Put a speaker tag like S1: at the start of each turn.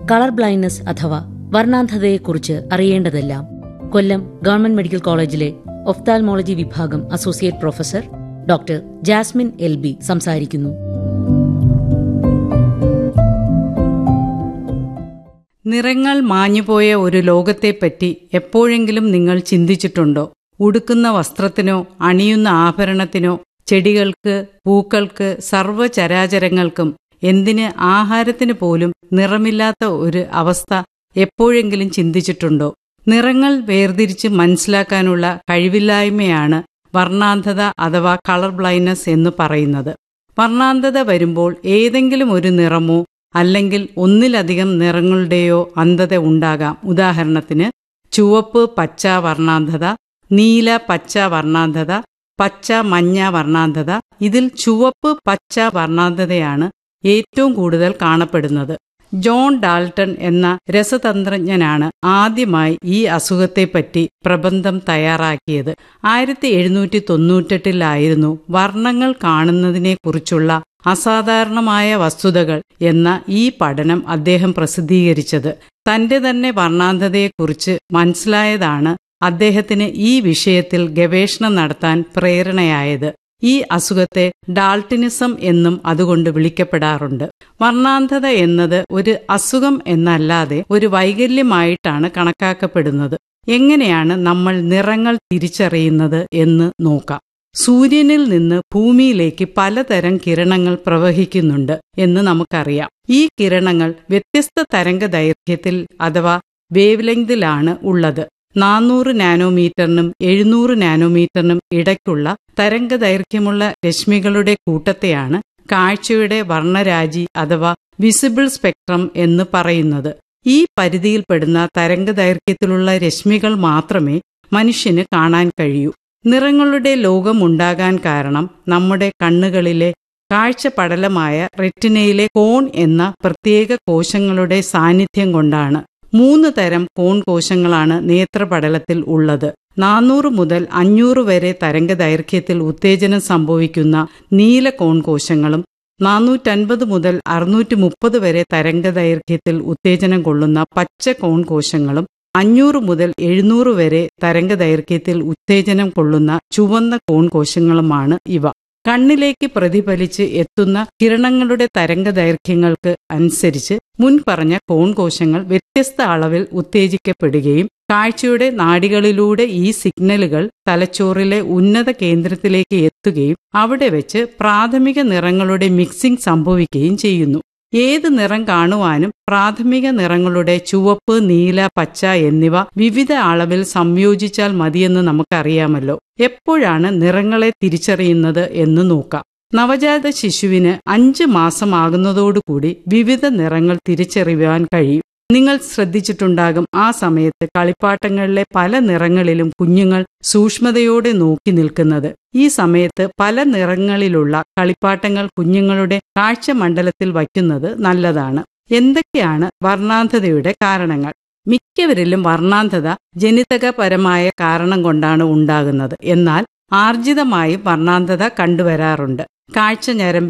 S1: colour blindness അഥവാ വർണ്ണാന്ധതയെക്കുറിച്ച് അറിയേണ്ടതെല്ലാം കൊല്ലം ഗവൺമെന്റ് മെഡിക്കൽ കോളേജിലെ ഒഫ്താൽമോളജി വിഭാഗം associate professor doctor Jasmine L B സംസാരിക്കുന്നു
S2: നിറങ്ങൾ മാഞ്ഞുപോയ ഒരു ലോകത്തെപ്പറ്റി എപ്പോഴെങ്കിലും നിങ്ങൾ ചിന്തിച്ചിട്ടുണ്ടോ ഉടുക്കുന്ന വസ്ത്രത്തിനോ അണിയുന്ന ആഭരണത്തിനോ ചെടികൾക്ക് പൂക്കൾക്ക് സർവ്വചരാചരങ്ങൾക്കും എന്തിന് ആഹാരത്തിന് പോലും നിറമില്ലാത്ത ഒരു അവസ്ഥ എപ്പോഴെങ്കിലും ചിന്തിച്ചിട്ടുണ്ടോ നിറങ്ങൾ വേർതിരിച്ച് മനസ്സിലാക്കാനുള്ള കഴിവില്ലായ്മയാണ് വർണ്ണാന്ധത അഥവാ കളർ ബ്ലൈൻഡ്നസ് എന്ന് പറയുന്നത് വർണ്ണാന്ധത വരുമ്പോൾ ഏതെങ്കിലും ഒരു നിറമോ അല്ലെങ്കിൽ ഒന്നിലധികം നിറങ്ങളുടെയോ അന്ധത ഉണ്ടാകാം ഉദാഹരണത്തിന് ചുവപ്പ് പച്ച വർണ്ണാന്ധത നീല പച്ച വർണ്ണാന്ധത പച്ച മഞ്ഞ വർണ്ണാന്ധത ഇതിൽ ചുവപ്പ് പച്ച വർണ്ണാന്ധതയാണ് ഏറ്റവും കൂടുതൽ കാണപ്പെടുന്നത് ജോൺ ഡാൾട്ടൺ എന്ന രസതന്ത്രജ്ഞനാണ് ആദ്യമായി ഈ അസുഖത്തെപ്പറ്റി പ്രബന്ധം തയ്യാറാക്കിയത് ആയിരത്തി എഴുന്നൂറ്റി തൊണ്ണൂറ്റെട്ടിലായിരുന്നു വർണ്ണങ്ങൾ കാണുന്നതിനെക്കുറിച്ചുള്ള അസാധാരണമായ വസ്തുതകൾ എന്ന ഈ പഠനം അദ്ദേഹം പ്രസിദ്ധീകരിച്ചത് തന്റെ തന്നെ വർണ്ണാന്ധതയെക്കുറിച്ച് മനസ്സിലായതാണ് അദ്ദേഹത്തിന് ഈ വിഷയത്തിൽ ഗവേഷണം നടത്താൻ പ്രേരണയായത് ഈ അസുഖത്തെ ഡാൾട്ടിനിസം എന്നും അതുകൊണ്ട് വിളിക്കപ്പെടാറുണ്ട് വർണ്ണാന്ധത എന്നത് ഒരു അസുഖം എന്നല്ലാതെ ഒരു വൈകല്യമായിട്ടാണ് കണക്കാക്കപ്പെടുന്നത് എങ്ങനെയാണ് നമ്മൾ നിറങ്ങൾ തിരിച്ചറിയുന്നത് എന്ന് നോക്കാം സൂര്യനിൽ നിന്ന് ഭൂമിയിലേക്ക് പലതരം കിരണങ്ങൾ പ്രവഹിക്കുന്നുണ്ട് എന്ന് നമുക്കറിയാം ഈ കിരണങ്ങൾ വ്യത്യസ്ത തരംഗ ദൈർഘ്യത്തിൽ അഥവാ വേവ് ലെങ്തിലാണ് ഉള്ളത് നാനൂറ് നാനോമീറ്ററിനും എഴുന്നൂറ് നാനോമീറ്ററിനും ഇടയ്ക്കുള്ള തരംഗ ദൈർഘ്യമുള്ള രശ്മികളുടെ കൂട്ടത്തെയാണ് കാഴ്ചയുടെ വർണ്ണരാജി അഥവാ വിസിബിൾ സ്പെക്ട്രം എന്ന് പറയുന്നത് ഈ പരിധിയിൽപ്പെടുന്ന തരംഗ ദൈർഘ്യത്തിലുള്ള രശ്മികൾ മാത്രമേ മനുഷ്യന് കാണാൻ കഴിയൂ നിറങ്ങളുടെ ലോകമുണ്ടാകാൻ കാരണം നമ്മുടെ കണ്ണുകളിലെ കാഴ്ച പടലമായ റെറ്റിനയിലെ കോൺ എന്ന പ്രത്യേക കോശങ്ങളുടെ സാന്നിധ്യം കൊണ്ടാണ് മൂന്ന് തരം കോൺ കോശങ്ങളാണ് നേത്രപടലത്തിൽ ഉള്ളത് നാനൂറ് മുതൽ അഞ്ഞൂറ് വരെ തരംഗ ദൈർഘ്യത്തിൽ ഉത്തേജനം സംഭവിക്കുന്ന നീല കോൺ കോശങ്ങളും നാനൂറ്റൻപത് മുതൽ അറുന്നൂറ്റി മുപ്പത് വരെ തരംഗ ദൈർഘ്യത്തിൽ ഉത്തേജനം കൊള്ളുന്ന പച്ച കോൺ കോശങ്ങളും അഞ്ഞൂറ് മുതൽ എഴുന്നൂറ് വരെ തരംഗ ദൈർഘ്യത്തിൽ ഉത്തേജനം കൊള്ളുന്ന ചുവന്ന കോൺ കോശങ്ങളുമാണ് ഇവ കണ്ണിലേക്ക് പ്രതിഫലിച്ച് എത്തുന്ന കിരണങ്ങളുടെ തരംഗ ദൈർഘ്യങ്ങൾക്ക് അനുസരിച്ച് മുൻപറഞ്ഞ കോൺ കോശങ്ങൾ വ്യത്യസ്ത അളവിൽ ഉത്തേജിക്കപ്പെടുകയും കാഴ്ചയുടെ നാഡികളിലൂടെ ഈ സിഗ്നലുകൾ തലച്ചോറിലെ ഉന്നത കേന്ദ്രത്തിലേക്ക് എത്തുകയും അവിടെ വെച്ച് പ്രാഥമിക നിറങ്ങളുടെ മിക്സിംഗ് സംഭവിക്കുകയും ചെയ്യുന്നു ഏത് നിറം കാണുവാനും പ്രാഥമിക നിറങ്ങളുടെ ചുവപ്പ് നീല പച്ച എന്നിവ വിവിധ അളവിൽ സംയോജിച്ചാൽ മതിയെന്ന് നമുക്കറിയാമല്ലോ എപ്പോഴാണ് നിറങ്ങളെ തിരിച്ചറിയുന്നത് എന്ന് നോക്കാം നവജാത ശിശുവിന് അഞ്ച് മാസമാകുന്നതോടുകൂടി വിവിധ നിറങ്ങൾ തിരിച്ചറിയുവാൻ കഴിയും നിങ്ങൾ ശ്രദ്ധിച്ചിട്ടുണ്ടാകും ആ സമയത്ത് കളിപ്പാട്ടങ്ങളിലെ പല നിറങ്ങളിലും കുഞ്ഞുങ്ങൾ സൂക്ഷ്മതയോടെ നോക്കി നിൽക്കുന്നത് ഈ സമയത്ത് പല നിറങ്ങളിലുള്ള കളിപ്പാട്ടങ്ങൾ കുഞ്ഞുങ്ങളുടെ കാഴ്ചമണ്ഡലത്തിൽ വയ്ക്കുന്നത് നല്ലതാണ് എന്തൊക്കെയാണ് വർണ്ണാന്ധതയുടെ കാരണങ്ങൾ മിക്കവരിലും വർണ്ണാന്ധത ജനിതകപരമായ കാരണം കൊണ്ടാണ് ഉണ്ടാകുന്നത് എന്നാൽ ആർജിതമായി വർണ്ണാന്ധത കണ്ടുവരാറുണ്ട് കാഴ്ച ഞരമ്പ്